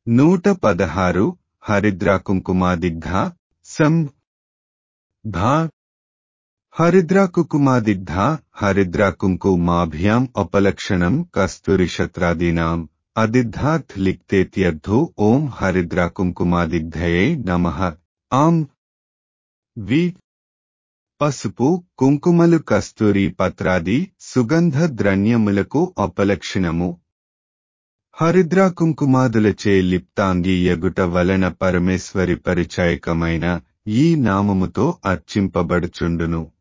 నూట పదహారు హరిద్రాకుంకుమాదిగ్ధ సం భా హరిద్రాకుకుమాదిగ్ధ హరిద్రాకుంకుమాభ్యాం అపలక్షణం కస్తూరిషత్రాదీనాం అదిద్ధాత్ లిక్తేత్యర్థో ఓం హరిద్రాకుంకుమాదిగ్ధయే నమః ఆం వి పసుపు కుంకుమలు కస్తూరి పత్రాది సుగంధ ద్రవ్యములకు అపలక్షణము హరిద్రా కుంకుమాదులచే లిప్తాంగి ఎగుట వలన పరమేశ్వరి పరిచాయకమైన ఈ నామముతో అర్చింపబడుచుండును